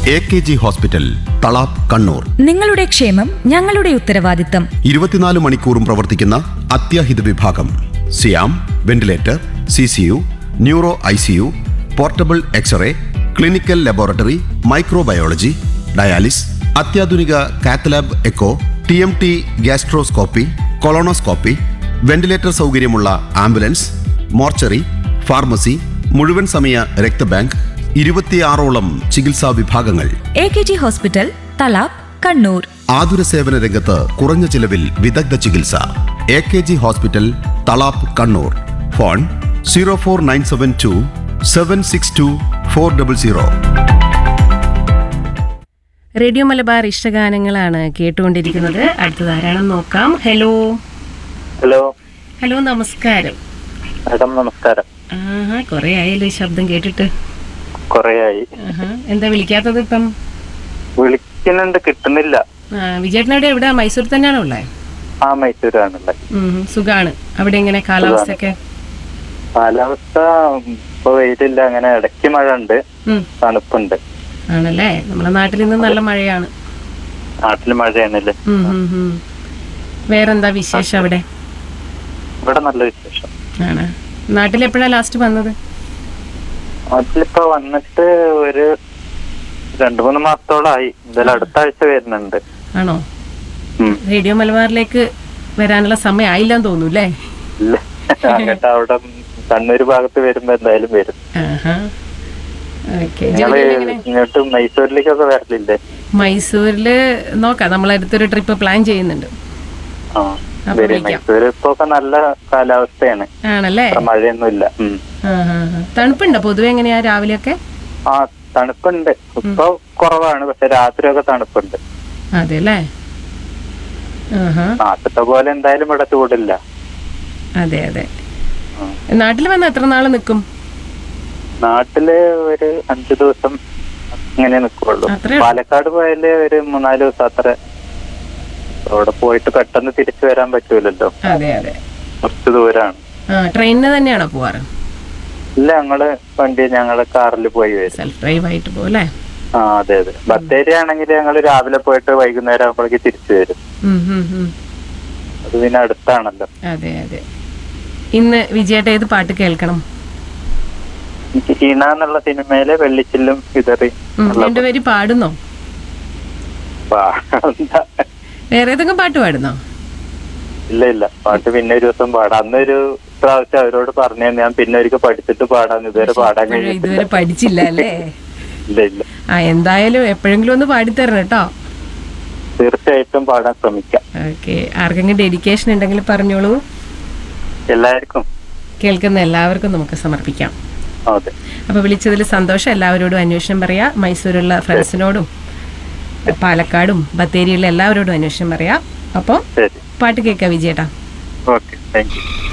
A K G hospital Thalap Kannur നിങ്ങളുടെ ക്ഷേമം ഞങ്ങളുടെ ഉത്തരവാദിത്തം ഇരുപത്തിനാല് മണിക്കൂറും പ്രവർത്തിക്കുന്ന അത്യാഹിത വിഭാഗം സിയാം ventilator C C U neuro I C U portable x ray clinical laboratory microbiology dialysis അത്യാധുനിക cath lab echo T M T gastroscopy colonoscopy ventilator സൗകര്യമുള്ള ആംബുലൻസ് മോർച്ചറി ഫാർമസി മുഴുവൻ സമയ രക്തബാങ്ക് ഇരുപത്തിയാറോളം ചികിത്സാ വിഭാഗങ്ങൾ A K G hospital Thalap Kannur ആതുര സേവന രംഗത്ത് കുറഞ്ഞ ചിലവിൽ വിദഗ്ധ ചികിത്സ A K G hospital Thalap Kannur phone zero four nine seven two seven six two four double zero radio Malabar ഇഷ്ടഗാനങ്ങളാണ് കേട്ടുകൊണ്ടിരിക്കുന്നത് അടുത്തത് ആരാണെന്ന് നോക്കാം ഹലോ ഹലോ ഹലോ നമസ്കാരം മാഡം നമസ്കാരം ആഹാ കൊറേ ആയല്ലോ ഈ ശബ്ദം കേട്ടിട്ട് കൊറേയായി ആഹാ എന്താ വിളിക്കാത്തത് ഇപ്പം വിളിക്കുന്നുണ്ട് കിട്ടുന്നില്ല ആ, വിജയേട്ടനവിടെ എവിടെ മൈസൂർ തന്നെയാണോ ഉള്ളത് ആ മൈസൂരാണുള്ളത് സുഖാണ് അവിടെ എങ്ങനെ കാലാവസ്ഥയൊക്കെ കാലാവസ്ഥ ഇപ്പൊ വെയിലില്ല അങ്ങനെ ഇടയ്ക്ക് മഴ ഉണ്ട് ഉം, തണുപ്പുണ്ട് ആണല്ലേ നമ്മുടെ നാട്ടിൽ ഇന്ന് നല്ല മഴയാണ് നാട്ടിൽ മഴയാണല്ലേ ഉം, ഉം, ഉം. വേറെന്താ വിശേഷം അവിടെ ഇവിടെ നല്ല വിശേഷം ആണ് നാട്ടിൽ എപ്പോഴാ ലാസ്റ്റ് വന്നത് നാട്ടിലിപ്പോ വന്നിട്ട് ഒരു രണ്ടു മൂന്ന് മാസത്തോളായി എന്തായാലും അടുത്ത ആഴ്ച വരുന്നുണ്ട് ആണോ ഉം. റേഡിയോ മലബാറിലേക്ക് വരാനുള്ള സമയം ആയില്ലെന്ന് തോന്നുന്നു അല്ലേ ഇല്ല അങ്ങോട്ട് അവിടെ കണ്ണൂര് ഭാഗത്ത് വരുമ്പോ എന്തായാലും വരും ആഹാ. ഓക്കേ. നിങ്ങള് ജോലിയിൽ എങ്ങനെ? ഇങ്ങോട്ട് മൈസൂരിലേക്കൊക്കെ വരലില്ലേ മൈസൂരില് നോക്കാം നമ്മൾ അടുത്തൊരു ട്രിപ്പ് പ്ലാൻ ചെയ്യുന്നുണ്ട് ആ അപ്പൊ വരും വിളിക്കാം. മൈസൂർ ഇപ്പൊ ഒക്കെ നല്ല കാലാവസ്ഥയാണ് ആണല്ലേ അത്ര മഴയൊന്നുമില്ല ഉം. ആഹാ, ആഹാ. തണുപ്പുണ്ടോ പൊതുവെ എങ്ങനെയാ രാവിലെയൊക്കെ ആ തണുപ്പുണ്ട് ഇപ്പൊ കുറവാണ് പക്ഷെ രാത്രിയൊക്കെ തണുപ്പുണ്ട് അതെ അല്ലേ ആഹാ നാട്ടിലത്തെ പോലെ എന്തായാലും ഇവിടെ ചൂടില്ല അതെ അതെ ഉം. നാട്ടിൽ വന്ന എത്ര നാള് നിൽക്കും നാട്ടില് ഒരു അഞ്ചു ദിവസം ഇങ്ങനെ നിക്കുള്ളൂ അത്രേ ഉള്ളൂ. പാലക്കാട് പോയാല് ഒരു മൂന്നാല് ദിവസം അത്ര അവിടെ പോയിട്ട് പെട്ടെന്ന് തിരിച്ചു വരാൻ പറ്റൂലല്ലോ അതെ അതെ കുറച്ച് ദൂരാണ് ആ ട്രെയിനിന് തന്നെയാണോ പോവാറ് ഇല്ല ഞങ്ങള് വണ്ടി ഞങ്ങള് കാറിൽ പോയി വരും സെൽഫ് ഡ്രൈവ് ആയിട്ട് പോകും അല്ലേ ആ അതെ അതെ ബത്തേരി ആണെങ്കിൽ ഞങ്ങള് രാവിലെ പോയിട്ട് വൈകുന്നേരം ആകുമ്പോഴേക്ക് തിരിച്ചു വരും ഉം, ഉം, ഉം. അത് പിന്നെ അടുത്താണല്ലോ അതെ അതെ ഇന്ന് വിജയേട്ട ഏത് പാട്ട് കേൾക്കണം എനിക്ക് ഈണ എന്നുള്ള സിനിമയിലെ വെള്ളിച്ചില്ലും ഇതറി ഉം, രണ്ടുപേരും പാടുന്നോ പാടാ വേറെ ഏതെങ്കിലും പാട്ട് പാടുന്നോ ഇല്ല ഇല്ല പാട്ട് പിന്നെ ഒരു ദിവസം പാടാം അന്നൊരു പ്രാവശ്യം അവരോട് പറഞ്ഞു ഞാൻ പിന്നെ ഒരിക്കൽ പഠിച്ചിട്ട് പാടാന്ന് ഇതുവരെ പാടാൻ ഇപ്പോഴും കഴിഞ്ഞിട്ടില്ല ഇതുവരെ പഠിച്ചില്ല അല്ലേ ഇല്ല ഇല്ല ആ എന്തായാലും എപ്പോഴെങ്കിലും ഒന്ന് പാടിത്തരണം കേട്ടോ തീർച്ചയായിട്ടും പാടാൻ ശ്രമിക്കാം ഓക്കെ ആർക്കെങ്കിലും ഡെഡിക്കേഷൻ ഉണ്ടെങ്കിൽ പറഞ്ഞോളൂ എല്ലാവർക്കും കേൾക്കുന്ന എല്ലാവർക്കും നമുക്ക് സമർപ്പിക്കാം അതെ അപ്പൊ വിളിച്ചതിൽ സന്തോഷം എല്ലാവരോടും അന്വേഷണം പറയാ മൈസൂരുള്ള ഫ്രണ്ട്സിനോടും പാലക്കാടും ബത്തേരിയുള്ള എല്ലാവരോടും അന്വേഷണം പറയാം അപ്പോൾ ശരി പാട്ട് കേൾക്കാം വിജയേട്ടാ ഓക്കെ താങ്ക് യു